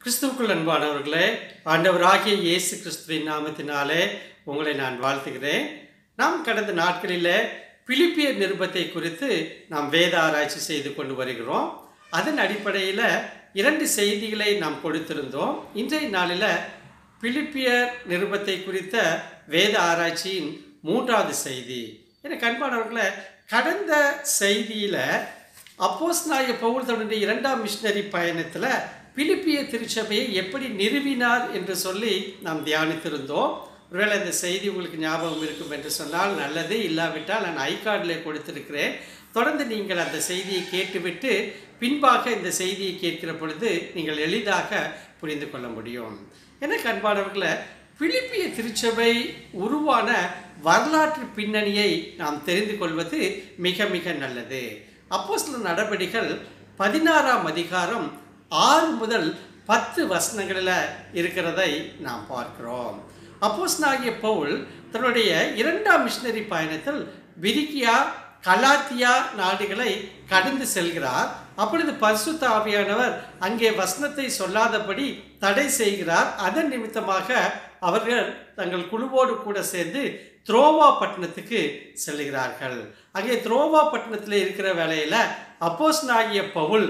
கிறிஸ்துவுக்குள் அன்பானவர்களே ஆண்டவராகிய இயேசு கிறிஸ்துவின் நாமத்தினாலே உங்களை நான் வாழ்த்துகிறேன் நாம் கடந்த நாட்களில் பிலிப்பியர் நிருபத்தை குறித்து நாம் வேத ஆராய்ச்சி செய்து கொண்டு வருகிறோம் அதன் அடிப்படையில் இரண்டு செய்திகளை நாம் கொடுத்திருந்தோம் இன்றைய நாளில் பிலிப்பியர் நிருபத்தை குறித்த வேத ஆராய்ச்சியின் மூன்றாவது செய்தி எனக்கு அன்பானவர்களே கடந்த செய்தியில் அப்போஸ் நாய பவுல் தன்னுடைய இரண்டாம் மிஷினரி பயணத்தில் பிலிப்பிய திருச்சபையை எப்படி நிறுவினார் என்று சொல்லி நாம் தியானித்திருந்தோம் ஒருவேளை இந்த செய்தி உங்களுக்கு ஞாபகம் இருக்கும் என்று சொன்னால் நல்லது இல்லாவிட்டால் நான் ஐகார்டில் கொடுத்திருக்கிறேன் தொடர்ந்து நீங்கள் அந்த செய்தியை கேட்டுவிட்டு பின்பாக இந்த செய்தியை கேட்கிற பொழுது நீங்கள் எளிதாக புரிந்து கொள்ள முடியும் எனக்கு அன்பானவர்களை பிலிப்பிய திருச்சபை உருவான வரலாற்று பின்னணியை நாம் தெரிந்து கொள்வது மிக மிக நல்லது அப்போ சில நடவடிக்கைகள் பதினாறாம் அதிகாரம் ஆறு முதல் பத்து வசனங்களில் இருக்கிறதை நாம் பார்க்கிறோம் அப்போஸ் ஆகிய பவுல் தன்னுடைய இரண்டாம் மிஷினரி பயணத்தில் விரிக்கியா கலாத்தியா நாடுகளை கடந்து செல்கிறார் அப்பொழுது பரிசுத்த ஆவியானவர் அங்கே வசனத்தை சொல்லாதபடி தடை செய்கிறார் அதன் நிமித்தமாக அவர்கள் தங்கள் குழுவோடு கூட சேர்ந்து துரோவா பட்டணத்துக்கு செல்கிறார்கள் அங்கே துரோவா பட்டணத்தில் இருக்கிற வேலையில் அப்போஸ் ஆகிய பவுல்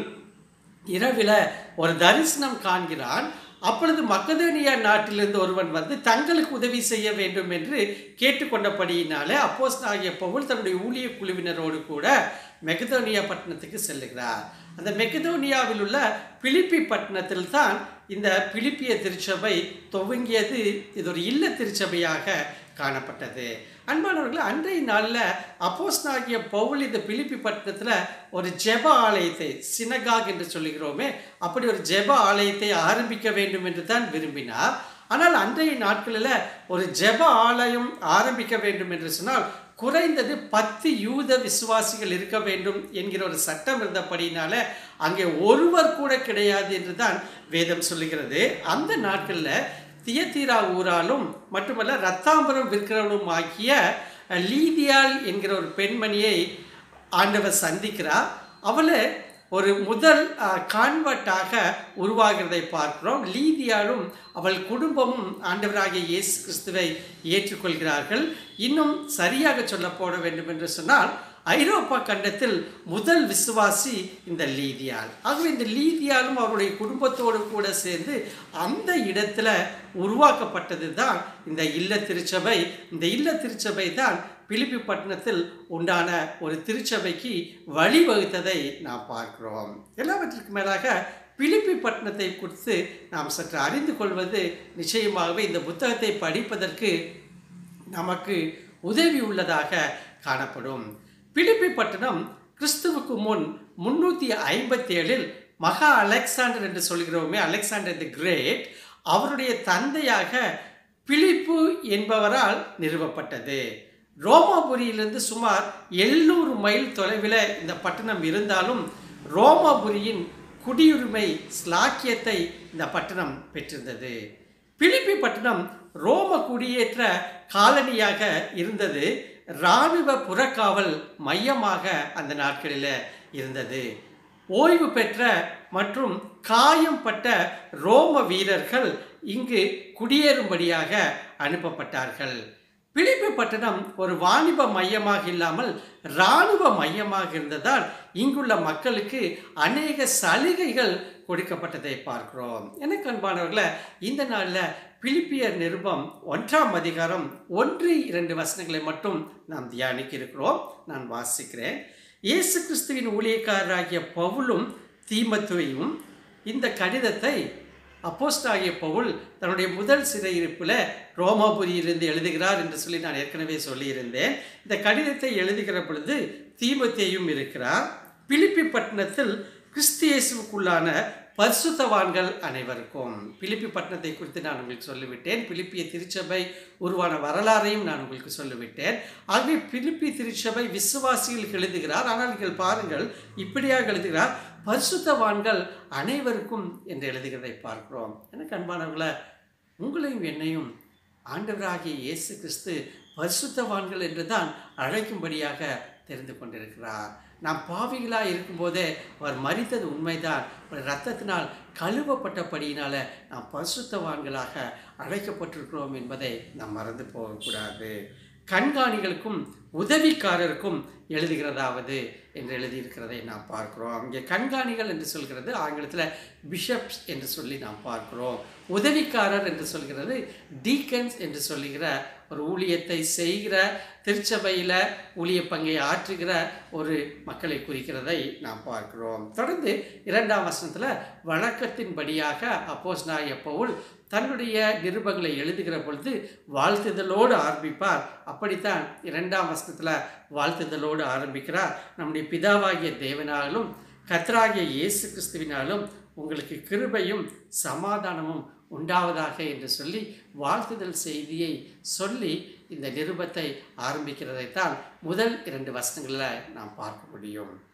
இரவில் ஒரு தரிசனம் காண்கிறான் அப்பொழுது மக்கதோனியா நாட்டிலிருந்து ஒருவன் வந்து தங்களுக்கு உதவி செய்ய வேண்டும் என்று கேட்டுக்கொண்டபடியினாலே அப்போஸ் ஆகிய பவுல் தன்னுடைய ஊழிய குழுவினரோடு கூட மெகதோனியா பட்டணத்துக்கு செல்லுகிறார் அந்த மெகதோனியாவில் உள்ள பிலிப்பி பட்டணத்தில் தான் இந்த பிலிப்பிய திருச்சபை துவங்கியது இது ஒரு இல்ல திருச்சபையாக காணப்பட்டது அன்பானவர்கள் அன்றைய நாளில் அப்போஸ் ஆகிய பவுல் இந்த பிலிப்பி பட்டணத்தில் ஒரு ஜெப ஆலயத்தை சினகாக் என்று சொல்லுகிறோமே அப்படி ஒரு ஜெப ஆலயத்தை ஆரம்பிக்க வேண்டும் என்று தான் விரும்பினார் ஆனால் அன்றைய நாட்களில் ஒரு ஜெப ஆலயம் ஆரம்பிக்க வேண்டும் என்று சொன்னால் குறைந்தது பத்து யூத விசுவாசிகள் இருக்க வேண்டும் என்கிற ஒரு சட்டம் இருந்தபடினால அங்கே ஒருவர் கூட கிடையாது என்று தான் வேதம் சொல்லுகிறது அந்த நாட்களில் தியத்தீரா ஊராலும் மட்டுமல்ல ரத்தாம்பரம் விற்கிறவனும் ஆகிய லீதியால் என்கிற ஒரு பெண்மணியை ஆண்டவர் சந்திக்கிறார் அவளை ஒரு முதல் கான்வெர்ட்டாக உருவாகிறதை பார்க்கிறோம் லீதியாலும் அவள் குடும்பமும் ஆண்டவராகிய இயேசு கிறிஸ்துவை ஏற்றுக்கொள்கிறார்கள் இன்னும் சரியாக சொல்ல போட வேண்டும் என்று சொன்னால் ஐரோப்பா கண்டத்தில் முதல் விசுவாசி இந்த லீதியால் ஆகவே இந்த லீதியாலும் அவருடைய குடும்பத்தோடு கூட சேர்ந்து அந்த இடத்துல உருவாக்கப்பட்டது தான் இந்த இல்ல திருச்சபை இந்த இல்ல திருச்சபை தான் பிலிப்பி பட்டணத்தில் உண்டான ஒரு திருச்சபைக்கு வழிவகுத்ததை நாம் பார்க்கிறோம் எல்லாவற்றிற்கு மேலாக பிலிப்பி பட்டணத்தை குறித்து நாம் சற்று அறிந்து கொள்வது நிச்சயமாகவே இந்த புத்தகத்தை படிப்பதற்கு நமக்கு உதவி உள்ளதாக காணப்படும் பிலிப்பி பட்டணம் கிறிஸ்துவுக்கு முன் முன்னூற்றி ஐம்பத்தி ஏழில் மகா அலெக்சாண்டர் என்று சொல்கிறோமே அலெக்சாண்டர் தி கிரேட் அவருடைய தந்தையாக பிலிப்பு என்பவரால் நிறுவப்பட்டது ரோமாபுரியிலிருந்து சுமார் எழுநூறு மைல் தொலைவில் இந்த பட்டணம் இருந்தாலும் ரோமாபுரியின் குடியுரிமை ஸ்லாக்கியத்தை இந்த பட்டணம் பெற்றிருந்தது பிலிப்பி பட்டணம் ரோம குடியேற்ற காலனியாக இருந்தது இராணுவ புறக்காவல் மையமாக அந்த நாட்களில் இருந்தது ஓய்வு பெற்ற மற்றும் காயம்பட்ட ரோம வீரர்கள் இங்கு குடியேறும்படியாக அனுப்பப்பட்டார்கள் பிலிப்பி பட்டணம் ஒரு வாணிப மையமாக இல்லாமல் இராணுவ மையமாக இருந்ததால் இங்குள்ள மக்களுக்கு அநேக சலுகைகள் கொடுக்கப்பட்டதை பார்க்கிறோம் எனக்கு அன்பானவர்களை இந்த நாளில் பிலிப்பியர் நிருபம் ஒன்றாம் அதிகாரம் ஒன்று இரண்டு வசனங்களை மட்டும் நாம் தியானிக்க இருக்கிறோம் நான் வாசிக்கிறேன் இயேசு கிறிஸ்துவின் ஊழியக்காரராகிய பவுலும் தீமத்துவையும் இந்த கடிதத்தை அப்போஸ்ட் ஆகிய பவுல் தன்னுடைய முதல் சிறையிருப்பில் ரோமாபுரியிலிருந்து எழுதுகிறார் என்று சொல்லி நான் ஏற்கனவே சொல்லியிருந்தேன் இந்த கடிதத்தை எழுதுகிற பொழுது தீமத்தையும் இருக்கிறார் பிலிப்பி பட்டணத்தில் கிறிஸ்தியேசுக்குள்ளான பரிசுத்தவான்கள் அனைவருக்கும் பிலிப்பி பட்டணத்தை குறித்து நான் உங்களுக்கு சொல்லிவிட்டேன் பிலிப்பிய திருச்சபை உருவான வரலாறையும் நான் உங்களுக்கு சொல்லிவிட்டேன் ஆகவே பிலிப்பி திருச்சபை விசுவாசிகளுக்கு எழுதுகிறார் ஆனால் நீங்கள் பாருங்கள் இப்படியாக எழுதுகிறார் பரிசுத்தவான்கள் அனைவருக்கும் என்று எழுதுகிறதை பார்க்கிறோம் எனக்கு அன்பானவர்களை உங்களையும் என்னையும் ஆண்டவராகிய இயேசு கிறிஸ்து பரிசுத்தவான்கள் என்று தான் அழைக்கும்படியாக தெரிந்து கொண்டிருக்கிறார் நாம் பாவிகளாக இருக்கும்போதே அவர் மறித்தது உண்மைதான் அவர் இரத்தத்தினால் கழுவப்பட்டபடியினால நாம் பரிசுத்தவான்களாக அழைக்கப்பட்டிருக்கிறோம் என்பதை நாம் மறந்து போகக்கூடாது கண்காணிகளுக்கும் உதவிக்காரருக்கும் எழுதுகிறதாவது என்று எழுதியிருக்கிறதை நாம் பார்க்கிறோம் அங்கே கண்காணிகள் என்று சொல்கிறது ஆங்கிலத்தில் பிஷப்ஸ் என்று சொல்லி நாம் பார்க்கிறோம் உதவிக்காரர் என்று சொல்கிறது டீக்கன்ஸ் என்று சொல்லுகிற ஒரு ஊழியத்தை செய்கிற திருச்சபையில் ஊழிய பங்கை ஆற்றுகிற ஒரு மக்களை குறிக்கிறதை நாம் பார்க்கிறோம் தொடர்ந்து இரண்டாம் வசனத்தில் வழக்கத்தின்படியாக அப்போஸ் நாய பவுல் தன்னுடைய நிருபங்களை எழுதுகிற பொழுது வாழ்த்துதலோடு ஆரம்பிப்பார் அப்படித்தான் இரண்டாம் வசனத்தில் வாழ்த்துதலோடு ஆரம்பிக்கிறார் நம்முடைய பிதாவாகிய தேவனாலும் கர்த்தராகிய இயேசு கிறிஸ்துவினாலும் உங்களுக்கு கிருபையும் சமாதானமும் உண்டாவதாக என்று சொல்லி வாழ்த்துதல் செய்தியை சொல்லி இந்த நிருபத்தை ஆரம்பிக்கிறதைத்தான் முதல் இரண்டு வசனங்களில் நாம் பார்க்க முடியும்